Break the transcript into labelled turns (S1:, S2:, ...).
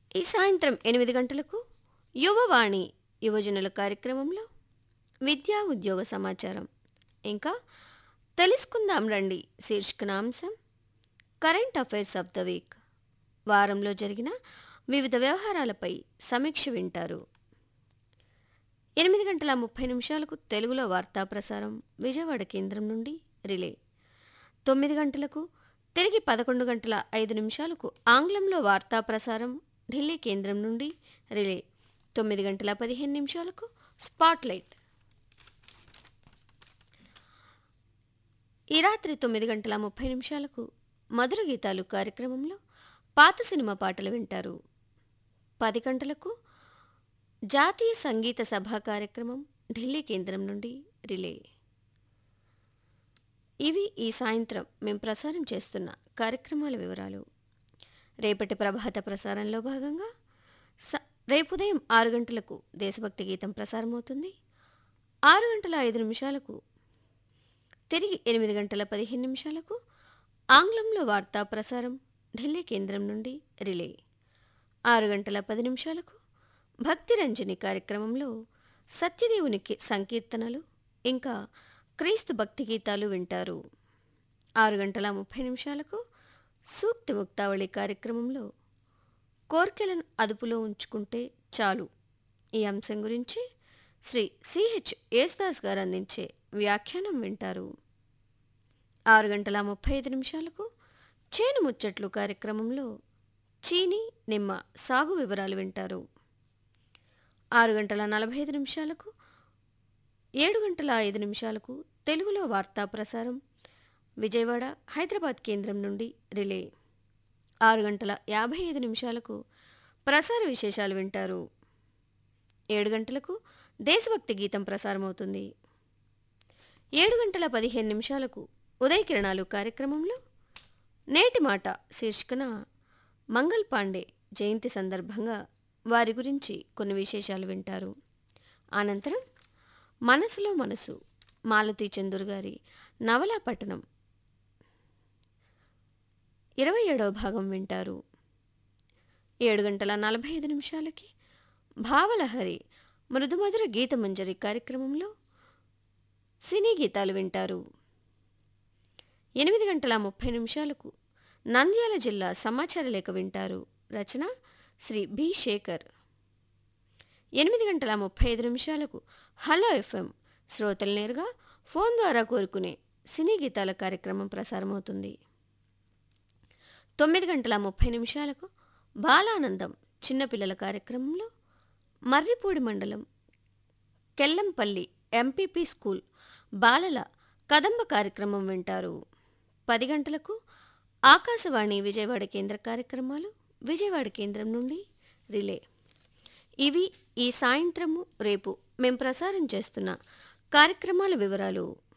S1: ఈ సాయంత్రం ఎనిమిది గంటలకు యువవాణి యువజనుల కార్యక్రమంలో విద్యా ఉద్యోగ సమాచారం ఇంకా తెలుసుకుందాం రండి శీర్షికన అంశం current affairs of the week వారంలో జరిగిన వివిధ వ్యవహారాలపై సమీక్ష వింటారు ఎనిమిది గంటల ముప్పై నిమిషాలకు తెలుగులో వార్తా ప్రసారం విజయవాడ కేంద్రం నుండి రిలే తొమ్మిది గంటలకు తిరిగి పదకొండు గంటల ఐదు నిమిషాలకు ఆంగ్లంలో వార్తా ప్రసారం ఢిల్లీ కేంద్రం నుండి రిలే తొమ్మిది గంటల పదిహేను నిమిషాలకు స్పాట్లైట్ ఈ రాత్రి తొమ్మిది గంటల ముప్పై నిమిషాలకు మధుర గీతాలు కార్యక్రమంలో పాత సినిమా పాటలు వింటారు పది గంటలకు జాతీయ సంగీత సభ కార్యక్రమం ఢిల్లీ కేంద్రం నుండి రిలే ఇవి ఈ సాయంత్రం మేము ప్రసారం చేస్తున్న కార్యక్రమాల వివరాలు రేపటి ప్రభాత ప్రసారంలో భాగంగా స రేపు ఉదయం ఆరు గంటలకు దేశభక్తి గీతం ప్రసారమవుతుంది ఆరు గంటల ఐదు నిమిషాలకు తిరిగి ఎనిమిది గంటల పదిహేను నిమిషాలకు ఆంగ్లంలో వార్తా ప్రసారం ఢిల్లీ కేంద్రం నుండి రిలే ఆరు గంటల పది నిమిషాలకు భక్తి రంజని కార్యక్రమంలో సత్యదేవునికి సంకీర్తనలు ఇంకా క్రీస్తు భక్తి గీతాలు వింటారు ఆరు గంటల ముప్పై నిమిషాలకు సూక్తి ముక్తావళి కార్యక్రమంలో కోర్కెలను అదుపులో ఉంచుకుంటే చాలు ఈ అంశం గురించి శ్రీ సిహెచ్ యేసుదాస్ గారు అందించే వ్యాఖ్యానం వింటారు ఆరు గంటల ముప్పై ఐదు నిమిషాలకు చేను ముచ్చట్లు కార్యక్రమంలో చీని నిమ్మ సాగు వివరాలు వింటారు ఆరు గంటల నలభై ఐదు నిమిషాలకు ఏడు గంటల ఐదు నిమిషాలకు తెలుగులో వార్తా ప్రసారం విజయవాడ హైదరాబాద్ కేంద్రం నుండి రిలే ఆరు గంటల యాభై ఐదు నిమిషాలకు ప్రసార విశేషాలు వింటారు ఏడు గంటలకు దేశభక్తి గీతం ప్రసారమవుతుంది ఏడు గంటల పదిహేను నిమిషాలకు ఉదయ కిరణాలు కార్యక్రమంలో నేటి మాట శీర్షికన మంగల్ పాండే జయంతి సందర్భంగా వారి గురించి కొన్ని విశేషాలు వింటారు అనంతరం మనసులో మనసు మాలతీ చందూర్ గారి నవలా పట్టణం ఇరవై ఏడవ భాగం వింటారు ఏడు గంటల నలభై ఐదు నిమిషాలకి భావలహరి మృదుమధుర గీతమంజరి కార్యక్రమంలో సినీ గీతాలు వింటారు ఎనిమిది గంటల ముప్పై నిమిషాలకు నంద్యాల జిల్లా సమాచార లేఖ వింటారు రచన శ్రీ బి శేఖర్ ఎనిమిది గంటల ముప్పై ఐదు నిమిషాలకు హలో ఎఫ్ఎం శ్రోతలు నేరుగా ఫోన్ ద్వారా కోరుకునే సినీ గీతాల కార్యక్రమం ప్రసారమవుతుంది తొమ్మిది గంటల ముప్పై నిమిషాలకు బాలానందం చిన్నపిల్లల కార్యక్రమంలో మర్రిపూడి మండలం కెల్లంపల్లి ఎంపీపీ స్కూల్ బాలల కదంబ కార్యక్రమం వింటారు పది గంటలకు ఆకాశవాణి విజయవాడ కేంద్ర కార్యక్రమాలు విజయవాడ కేంద్రం నుండి రిలే ఇవి ఈ సాయంత్రము రేపు మేం ప్రసారం చేస్తున్న కార్యక్రమాల వివరాలు